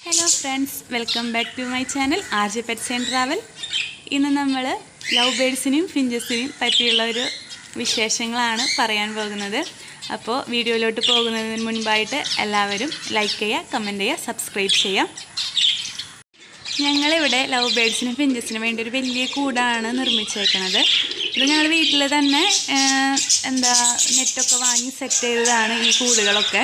hello friends welcome back to my channel R J pets and travel ഇന്ന് നമ്മൾ love ബേഡ്സിനെയും ഫിഞ്ചസിനെയും പറ്റിയുള്ള ഒരു വിശേഷങ്ങളാണ് പറയാൻ പോകുന്നത് അപ്പോൾ വീഡിയോയിലോട്ട് പോകുന്നതിന് മുൻപായിട്ട് എല്ലാവരും ലൈക്ക് ചെയ്യുക കമൻറ്റ് ചെയ്യുക സബ്സ്ക്രൈബ് ചെയ്യുക ഞങ്ങളിവിടെ ലവ് ബേഡ്സിനും ഫിഞ്ചസിനും വേണ്ടി ഒരു വലിയ കൂടാണ് നിർമ്മിച്ചേക്കണത് ഇത് ഞങ്ങൾ വീട്ടിൽ തന്നെ ആ, എന്താ നെറ്റൊക്കെ വാങ്ങി സെറ്റ് ചെയ്തതാണ് ഈ കൂടുകളൊക്കെ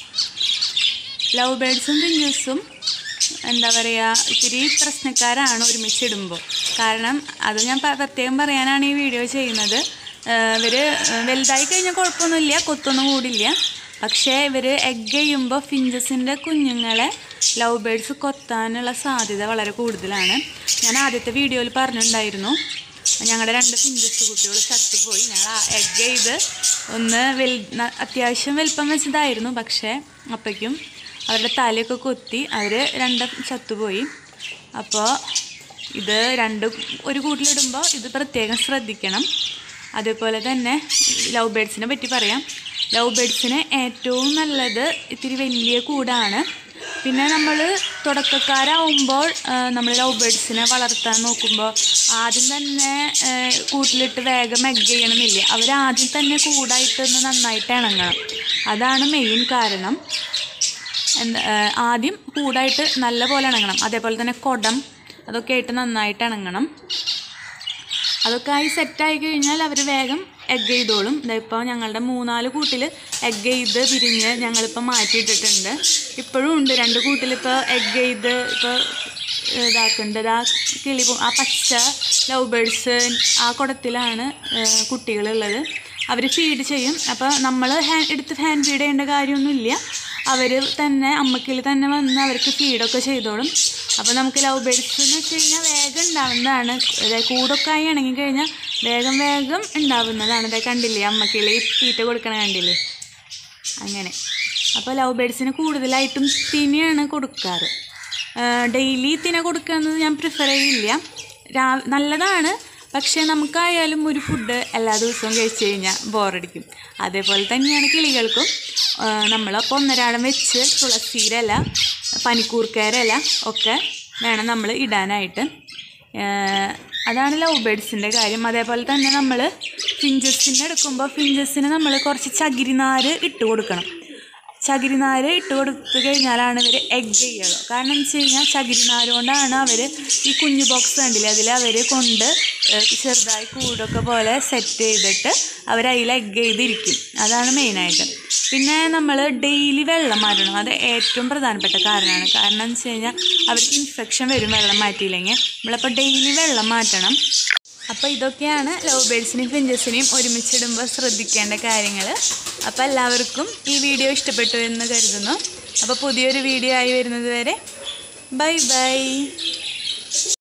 ലവ് ബേഡ്സും ഫിഞ്ചസും എന്താ പറയുക ഇത്തിരി പ്രശ്നക്കാരാണ് ഒരുമിച്ചിടുമ്പോൾ കാരണം അത് ഞാൻ പ- പ്രത്യേകം പറയാനാണ് ഈ വീഡിയോ ചെയ്യുന്നത് ഇവർ വലുതായി കഴിഞ്ഞാൽ കുഴപ്പമൊന്നുമില്ല കൊത്തൊന്നും കൂടില്ല പക്ഷേ ഇവർ എഗ് ചെയ്യുമ്പോൾ ഫിഞ്ചസിൻ്റെ കുഞ്ഞുങ്ങളെ ലവ് ബേഡ്സ് കൊത്താനുള്ള സാധ്യത വളരെ കൂടുതലാണ് ഞാൻ ആദ്യത്തെ വീഡിയോയിൽ പറഞ്ഞിട്ടുണ്ടായിരുന്നു ഞങ്ങളുടെ രണ്ട് ഫിഞ്ചസ് കുട്ടികൾ ചത്തുപോയി ഞങ്ങൾ എഗ് ചെയ്ത് ഒന്ന് വെൽ ന- അത്യാവശ്യം വലിപ്പം വെച്ചതായിരുന്നു പക്ഷേ അപ്പോഴേക്കും അവരുടെ തലയൊക്കെ കൊത്തി അവർ രണ്ടും ചത്തുപോയി അപ്പോൾ ഇത് രണ്ട് ഒരു കൂട്ടിലിടുമ്പോൾ ഇത് പ്രത്യേകം ശ്രദ്ധിക്കണം അതേപോലെ തന്നെ ലവ് ബേഡ്സിനെ പറ്റി പറയാം ലവ് ബേഡ്സിന് ഏറ്റവും നല്ലത് ഇത്തിരി വലിയ കൂടാണ് പിന്നെ നമ്മൾ തുടക്കക്കാരാവുമ്പോൾ നമ്മൾ ലവ് ബേഡ്സിനെ വളർത്താൻ നോക്കുമ്പോൾ ആദ്യം തന്നെ ആ, കൂട്ടിലിട്ട് വേഗം എഗ് ചെയ്യണമെന്നില്ല അവർ ആദ്യം തന്നെ കൂടായിട്ടൊന്ന് നന്നായിട്ട് ഇണങ്ങണം അതാണ് മെയിൻ കാരണം എന്താ ആ, ആദ്യം കൂടായിട്ട് നല്ല പോലെ ഇണങ്ങണം അതേപോലെ തന്നെ കുടം അതൊക്കെ ആയിട്ട് നന്നായിട്ട് ഇണങ്ങണം അതൊക്കെ ആയി സെറ്റായി കഴിഞ്ഞാൽ അവർ വേഗം എഗ് ചെയ്തോളും ഇതിപ്പോൾ ഞങ്ങളുടെ മൂന്നാല് കൂട്ടിൽ എഗ് ചെയ്ത് പിരിഞ്ഞ് ഞങ്ങളിപ്പോൾ മാറ്റിയിട്ടിട്ടുണ്ട് ഇപ്പോഴും ഉണ്ട് രണ്ട് കൂട്ടിലിപ്പോൾ എഗ് ചെയ്ത് ഇപ്പോൾ ഇതാക്കുന്നുണ്ട് ആ കിളി പോ- ആ പച്ച ലവ് ബേഡ്സ് ആ കുടത്തിലാണ് ഏഹ്, കുട്ടികളുള്ളത് അവർ ഫീഡ് ചെയ്യും അപ്പോൾ നമ്മൾ ഹാൻ എടുത്ത് ഹാൻഡ് ഫീഡ് ചെയ്യേണ്ട കാര്യമൊന്നുമില്ല അവർ തന്നെ അമ്മക്കിൽ തന്നെ വന്ന് അവർക്ക് ഫീഡൊക്കെ ചെയ്തോളും അപ്പോൾ നമുക്ക് ലവ് ബേഡ്സ് എന്ന് വെച്ച് കഴിഞ്ഞാൽ വേഗം ഉണ്ടാവുന്നതാണ് അതായത് കൂടൊക്കെ ആയി ഇണങ്ങി കഴിഞ്ഞാൽ വേഗം വേഗം ഉണ്ടാവുന്നതാണ് ഇതേ കണ്ടില്ലേ അമ്മക്കിളി തീറ്റ കൊടുക്കണ കണ്ടില്ലേ അങ്ങനെ അപ്പോൾ ലവ് ബേഡ്സിന് കൂടുതലായിട്ടും തിനയാണ് കൊടുക്കാറ് ഡെയിലി തിന കൊടുക്കുന്നത് ഞാൻ പ്രിഫർ ചെയ്യില്ല രാ നല്ലതാണ് പക്ഷേ നമുക്കായാലും ഒരു ഫുഡ് എല്ലാ ദിവസവും കഴിച്ചു കഴിഞ്ഞാൽ ബോറടിക്കും അതേപോലെ തന്നെയാണ് കിളികൾക്കും ആ, നമ്മളപ്പോൾ ഒന്നരാടം വെച്ച് തുളസിയില പനിക്കൂർക്കയില ഒക്കെ വേണം നമ്മൾ ഇടാനായിട്ട് ഏഹ് അതാണ് ലവ് ബേഡ്സിൻ്റെ കാര്യം അതേപോലെ തന്നെ നമ്മൾ ഫിഞ്ചസിന് എടുക്കുമ്പോൾ ഫിഞ്ചസിന് നമ്മൾ കുറച്ച് ചകിരിനാര് ഇട്ട് കൊടുക്കണം ചകിരിനാര് ഇട്ട് കൊടുത്തു കഴിഞ്ഞാലാണ് ഇവർ എഗ് ചെയ്യുള്ളൂ കാരണം എന്ന് വെച്ച് കഴിഞ്ഞാൽ ചകിരിനാര് കൊണ്ടാണ് അവർ ഈ കുഞ്ഞു ബോക്സ് കണ്ടില്ലേ അതിൽ അവർ കൊണ്ട് ഏഹ് ചെറുതായി കൂടൊക്കെ പോലെ സെറ്റ് ചെയ്തിട്ട് അവർ അതിൽ എഗ് ചെയ്തിരിക്കും അതാണ് മെയിനായിട്ട് പിന്നെ നമ്മൾ ഡെയിലി വെള്ളം മാറ്റണം അത് ഏറ്റവും പ്രധാനപ്പെട്ട കാരണമാണ് കാരണം എന്ന് വെച്ച് കഴിഞ്ഞാൽ അവർക്ക് ഇൻഫെക്ഷൻ വരും വെള്ളം മാറ്റിയില്ലെങ്കിൽ നമ്മളപ്പോൾ ഡെയിലി വെള്ളം മാറ്റണം അപ്പോൾ ഇതൊക്കെയാണ് ലവ് ബേഡ്സിനെയും ഫിഞ്ചസിനെയും ഒരുമിച്ചിടുമ്പോൾ ശ്രദ്ധിക്കേണ്ട കാര്യങ്ങൾ അപ്പോൾ എല്ലാവർക്കും ഈ വീഡിയോ ഇഷ്ടപ്പെട്ടു എന്ന് കരുതുന്നു അപ്പോൾ പുതിയൊരു വീഡിയോ ആയി വരുന്നത് വരെ ബൈ ബൈ